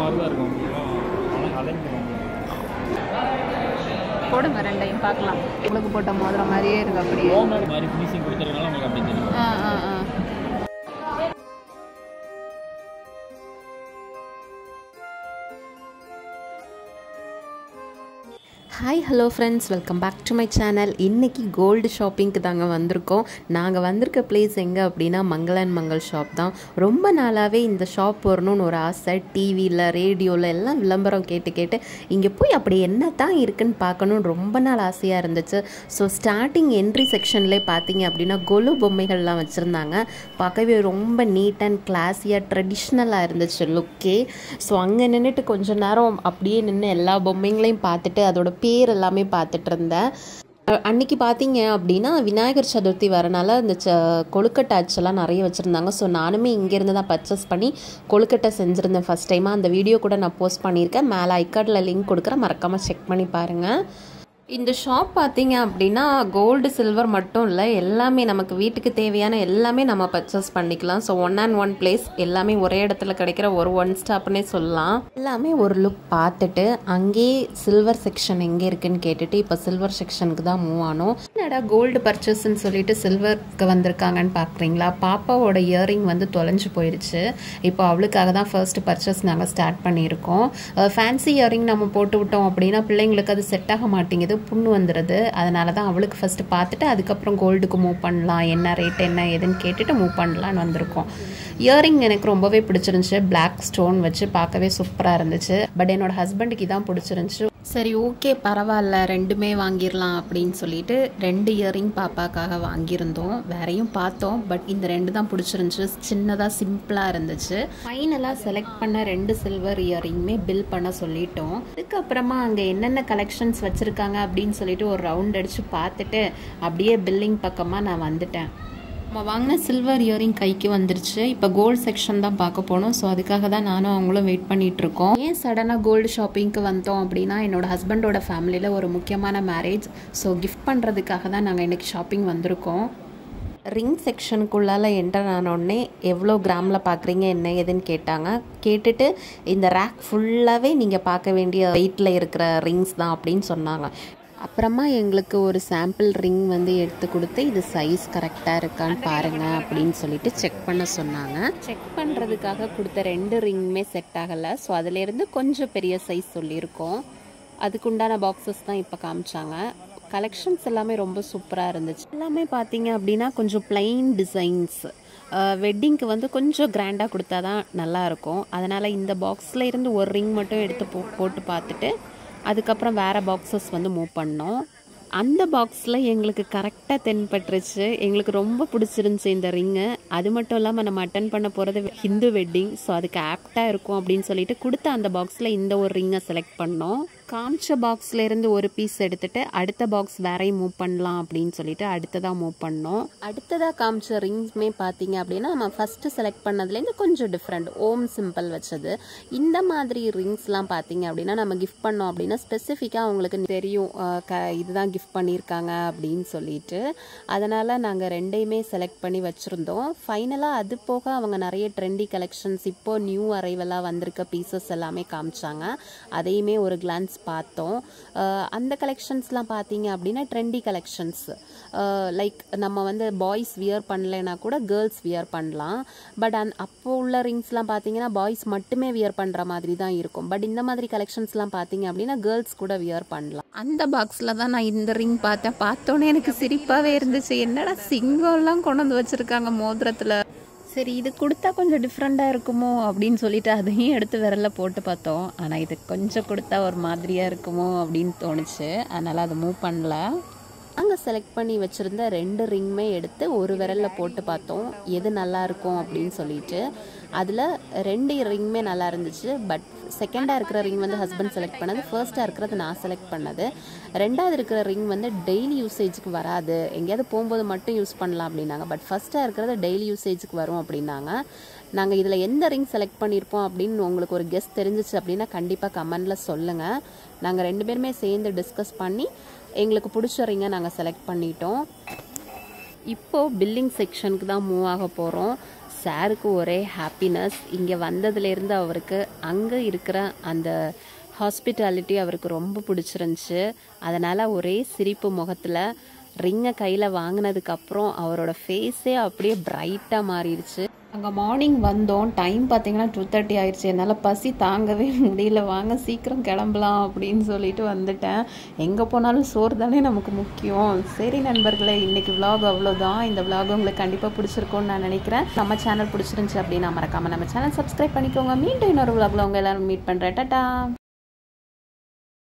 மாதிரி தான் இருக்கும் அலை- அலைஞ்சிரும் போடுங்க ரெண்டையும் பார்க்கலாம் உங்களுக்கு போட்ட மோதிர மாதிரியே இருக்கு அப்படியே ஹோம்மேட் மாதிரி ஃபினிஷிங் கொடுத்துருக்கனால உங்களுக்கு அப்படி தெரியும் ஆ ஆ ஆ hi hello friends welcome back to my channel இன்றைக்கி கோல்டு ஷாப்பிங்க்கு தாங்க வந்திருக்கோம் நாங்கள் வந்திருக்க பிளேஸ் எங்கே அப்படின்னா மங்களன் மங்கள் ஷாப் தான் ரொம்ப நாளாகவே இந்த ஷாப் வரணும்னு ஒரு ஆசை டிவியில் ரேடியோவில் எல்லாம் விளம்பரம் கேட்டு கேட்டு இங்கே போய் அப்படி என்ன தான் இருக்குன்னு பார்க்கணுன்னு ரொம்ப நாள் ஆசையாக இருந்துச்சு ஸோ ஸ்டார்டிங் என்ட்ரி செக்ஷன்லேயே பார்த்தீங்க அப்படின்னா கொலு பொம்மைகள்லாம் வச்சுருந்தாங்க பார்க்கவே ரொம்ப நீட் அண்ட் கிளாஸியாக ட்ரெடிஷ்னலாக இருந்துச்சு லுக்கே ஸோ அங்கே நின்றுட்டு கொஞ்ச நேரம் அப்படியே நின்று எல்லா பொம்மைங்களையும் பார்த்துட்டு அதோட பேர் எல்லாமே பார்த்துட்டு இருந்தேன் அஹ் அன்னைக்கு பார்த்தீங்க அப்படின்னா விநாயகர் சதுர்த்தி வரனால இந்த ச கொழுக்கட்டை அச்செல்லாம் நிறைய வச்சுருந்தாங்க ஸோ நானுமே இங்கேருந்து தான் பர்ச்சேஸ் பண்ணி கொழுக்கட்டை செஞ்சுருந்தேன் ஃபஸ்ட் டைமாக அந்த வீடியோ கூட நான் போஸ்ட் பண்ணியிருக்கேன் மேலே ஐக்கார்டில் லிங்க் கொடுக்குறேன் மறக்காமல் செக் பண்ணி பாருங்கள் இந்த ஷாப் பார்த்தீங்க அப்படின்னா கோல்டு சில்வர் மட்டும் இல்லை எல்லாமே நமக்கு வீட்டுக்கு தேவையான எல்லாமே நம்ம பர்ச்சேஸ் பண்ணிக்கலாம் so one and one place எல்லாமே ஒரே இடத்துல கிடைக்கிற ஒரு ஒன் ஸ்டாப்னே சொல்லலாம் எல்லாமே ஒரு லுக் பார்த்துட்டு அங்கேயே சில்வர் செக்ஷன் எங்கே இருக்குன்னு கேட்டுட்டு இப்போ சில்வர் செக்ஷனுக்கு தான் மூவ் ஆனோம் என்னடா கோல்டு பர்ச்சேஸ்ன்னு சொல்லிட்டு சில்வருக்கு வந்திருக்காங்கன்னு பார்க்குறீங்களா பாப்பாவோட இயரிங் வந்து தொலைஞ்சு போயிடுச்சு இப்போ அவளுக்காக தான் ஃபர்ஸ்ட் பர்ச்சேஸ் நாங்கள் ஸ்டார்ட் பண்ணியிருக்கோம் ஃபேன்சி இயரிங் நம்ம போட்டு விட்டோம் அப்படின்னா பிள்ளைங்களுக்கு அது செட் ஆக மாட்டேங்குது புண்ணு வந்துடுது அதனால தான் அவளுக்கு ஃபஸ்ட்டு பார்த்துட்டு அதுக்கப்புறம் கோல்டுக்கு மூவ் பண்ணலாம் என்ன ரேட் என்ன ஏதுன்னு கேட்டுட்டு மூவ் பண்ணலான்னு வந்திருக்கோம் இயரிங் எனக்கு ரொம்பவே பிடிச்சிருந்துச்சு Black ஸ்டோன் வச்சு பார்க்கவே சூப்பராக இருந்துச்சு பட் என்னோட ஹஸ்பண்டுக்கு இதான் பிடிச்சிருந்துச்சு சரி ஓகே பரவாயில்ல ரெண்டுமே வாங்கிடலாம் அப்படின்னு சொல்லிட்டு ரெண்டு இயரிங் பாப்பாக்காக வாங்கியிருந்தோம் வேறையும் பார்த்தோம் பட் இந்த ரெண்டு தான் பிடிச்சிருந்துச்சு சின்னதாக சிம்பிளாக இருந்துச்சு ஃபைனலாக செலக்ட் பண்ண ரெண்டு சில்வர் இயரிங்குமே பில் பண்ண சொல்லிட்டோம் அதுக்கப்புறமா அங்கே என்னென்ன கலெக்ஷன்ஸ் வச்சுருக்காங்க அப்படின்னு சொல்லிட்டு ஒரு ரவுண்ட் அடித்து பார்த்துட்டு அப்படியே பில்லிங் பக்கமாக நான் வந்துட்டேன் நம்ம வாங்கின சில்வர் இயரிங் கைக்கு வந்துருச்சு இப்போ கோல்டு செக்ஷன் தான் பார்க்க போனோம் ஸோ அதுக்காக தான் நானும் அவங்களும் வெயிட் பண்ணிட்டு இருக்கோம் ஏன் சடனாக கோல்டு ஷாப்பிங்க்கு வந்தோம் அப்படின்னா என்னோட ஹஸ்பண்டோட ஃபேமிலியில் ஒரு முக்கியமான மேரேஜ் ஸோ கிஃப்ட் பண்ணுறதுக்காக தான் நாங்கள் இன்றைக்கி ஷாப்பிங் வந்திருக்கோம் ரிங் செக்ஷனுக்குள்ளால என்டர் ஆனோடனே எவ்வளோ கிராமில் பார்க்குறீங்க என்ன ஏதுன்னு கேட்டாங்க கேட்டுட்டு இந்த ரேக் ஃபுல்லாகவே நீங்கள் பார்க்க வேண்டிய வெயிட்டில் இருக்கிற ரிங்ஸ் தான் அப்படின்னு சொன்னாங்க அப்புறமா எங்களுக்கு ஒரு சாம்பிள் ரிங் வந்து எடுத்து கொடுத்து இது சைஸ் கரெக்டாக இருக்கான்னு பாருங்க அப்படின்னு சொல்லிட்டு செக் பண்ண சொன்னாங்க செக் பண்ணுறதுக்காக கொடுத்த ரெண்டு ரிங்குமே செட் ஆகலை ஸோ அதுலேருந்து கொஞ்சம் பெரிய சைஸ் சொல்லியிருக்கோம் அதுக்குண்டான பாக்ஸஸ் தான் இப்போ காமிச்சாங்க கலெக்ஷன்ஸ் எல்லாமே ரொம்ப சூப்பராக இருந்துச்சு எல்லாமே பார்த்தீங்க அப்படின்னா கொஞ்சம் பிளைன் டிசைன்ஸ் வெட்டிங்க்கு வந்து கொஞ்சம் கிராண்டாக கொடுத்தா தான் நல்லாயிருக்கும் அதனால் இந்த பாக்ஸில் இருந்து ஒரு ரிங் மட்டும் எடுத்து போ போட்டு பார்த்துட்டு அதுக்கப்புறம் வேறு பாக்ஸஸ் வந்து மூவ் பண்ணோம் அந்த பாக்ஸில் எங்களுக்கு கரெக்டாக தென்பட்டுருச்சு எங்களுக்கு ரொம்ப பிடிச்சிருந்துச்சு இந்த ரிங்கு அது மட்டும் இல்லாமல் நம்ம அட்டன் பண்ண போகிறது ஹிந்து வெட்டிங் ஸோ அதுக்கு ஆப்டாக இருக்கும் அப்படின்னு சொல்லிட்டு கொடுத்த அந்த பாக்ஸில் இந்த ஒரு ரிங்கை செலக்ட் பண்ணோம் காமிச்ச பாக்ஸ்ல இருந்து ஒரு பீஸ் எடுத்துட்டு அடுத்த பாக்ஸ் வேறையும் மூவ் பண்ணலாம் அப்படின்னு சொல்லிட்டு அடுத்ததாக மூவ் பண்ணோம் அடுத்ததாக காமிச்ச ரிங்ஸ்மே பார்த்தீங்க அப்படின்னா நம்ம ஃபர்ஸ்ட் செலக்ட் பண்ணதுலேருந்து கொஞ்சம் டிஃப்ரெண்ட் ஓம் சிம்பிள் வச்சது இந்த மாதிரி ரிங்ஸ்லாம் பார்த்தீங்க அப்படின்னா நம்ம கிஃப்ட் பண்ணோம் அப்படின்னா ஸ்பெசிஃபிக்காக அவங்களுக்கு தெரியும் அஹ், க இதுதான் கிஃப்ட் பண்ணியிருக்காங்க அப்படின்னு சொல்லிட்டு அதனால் நாங்கள் ரெண்டையுமே செலக்ட் பண்ணி வச்சுருந்தோம் ஃபைனலாக அது போக அவங்க நிறைய ட்ரெண்டி கலெக்ஷன்ஸ் இப்போ நியூ அரைவலாக வந்திருக்க பீசஸ் எல்லாமே காமிச்சாங்க அதையுமே ஒரு கிளான்ஸ் பார்த்தோம் அஹ் அந்த கலெக்ஷன்ஸ்லாம் பார்த்தீங்க அப்படின்னா ட்ரெண்டி கலெக்ஷன்ஸ் லைக் நம்ம வந்து பாய்ஸ் வியர் பண்ணலைன்னா கூட கேர்ள்ஸ் வியர் பண்ணலாம் பட் அந் அப்போ உள்ள ரிங்ஸ்லாம் பார்த்தீங்கன்னா பாய்ஸ் மட்டுமே வியர் பண்ணுற மாதிரி தான் இருக்கும் பட் இந்த மாதிரி கலெக்ஷன்ஸ்லாம் பார்த்தீங்க அப்படின்னா கேர்ள்ஸ் கூட வியர் பண்ணலாம் அந்த பாக்ஸில் தான் நான் இந்த ரிங் பார்த்தேன் பார்த்தோன்னே எனக்கு சிரிப்பாகவே இருந்துச்சு என்னடா சிங்கம்லாம் கொண்டு வந்து வச்சுருக்காங்க மோதிரத்தில் சரி இது கொடுத்தா கொஞ்சம் டிஃப்ரெண்ட்டாக இருக்குமோ அப்படின்னு சொல்லிட்டு அதையும் எடுத்து விரல்ல போட்டு பார்த்தோம் ஆனால் இது கொஞ்சம் கொடுத்தா ஒரு மாதிரியாக இருக்குமோ அப்படின்னு தோணுச்சு அதனால் அதை மூவ் பண்ணல அங்கே செலக்ட் பண்ணி வச்சுருந்த ரெண்டு ரிங்குமே எடுத்து ஒரு விரலில் போட்டு பார்த்தோம் எது நல்லா இருக்கும் அப்படின்னு சொல்லிட்டு அதில் ரெண்டு ரிங்குமே நல்லா இருந்துச்சு பட் செகண்டாக இருக்கிற ரிங் வந்து ஹஸ்பண்ட் செலக்ட் பண்ணது ஃபர்ஸ்ட்டாக இருக்கிறது நான் செலக்ட் பண்ணது ரெண்டாவது இருக்கிற ரிங் வந்து டெய்லி யூசேஜுக்கு வராது எங்கேயாவது போகும்போது மட்டும் யூஸ் பண்ணலாம் அப்படின்னாங்க பட் ஃபர்ஸ்ட்டாக இருக்கிறது டெய்லி யூசேஜுக்கு வரும் அப்படின்னாங்க நாங்கள் இதில் எந்த ரிங் செலக்ட் பண்ணியிருப்போம் அப்படின்னு உங்களுக்கு ஒரு கெஸ்ட் தெரிஞ்சிச்சு அப்படின்னா கண்டிப்பாக கமெண்டில் சொல்லுங்கள் நாங்கள் ரெண்டு பேருமே சேர்ந்து டிஸ்கஸ் பண்ணி எங்களுக்கு பிடிச்ச ரிங்கை நாங்கள் செலக்ட் பண்ணிட்டோம் இப்போது பில்லிங் செக்ஷனுக்கு தான் மூவ் ஆக போகிறோம் சாருக்கு ஒரே ஹாப்பினஸ் இங்கே வந்ததுலேருந்து அவருக்கு அங்கே இருக்கிற அந்த ஹாஸ்பிட்டாலிட்டி அவருக்கு ரொம்ப பிடிச்சிருந்துச்சு அதனால் ஒரே சிரிப்பு முகத்தில் ரிங்கை கையில் வாங்கினதுக்கப்புறம் அவரோட ஃபேஸே அப்படியே பிரைட்டாக மாறிடுச்சு அங்கே மார்னிங் வந்தோம் டைம் பார்த்தீங்கன்னா டூ தேர்ட்டி ஆயிடுச்சு என்னால் பசி தாங்கவே முடியல வாங்க சீக்கிரம் கிளம்பலாம் அப்படின்னு சொல்லிட்டு வந்துட்டேன் எங்கே போனாலும் சோறு தானே நமக்கு முக்கியம் சரி நண்பர்களே இன்னைக்கு vlog அவ்வளோதான் இந்த vlog உங்களுக்கு கண்டிப்பாக பிடிச்சிருக்கும்னு நான் நினைக்கிறேன் நம்ம சேனல் பிடிச்சிருந்துச்சு அப்படின்னா மறக்காமல் நம்ம சேனல் சப்ஸ்கிரைப் பண்ணிக்கோங்க மீண்டும் இன்னொரு vlogல உங்க எல்லாரும் மீட் பண்ணுறேன் டாட்டா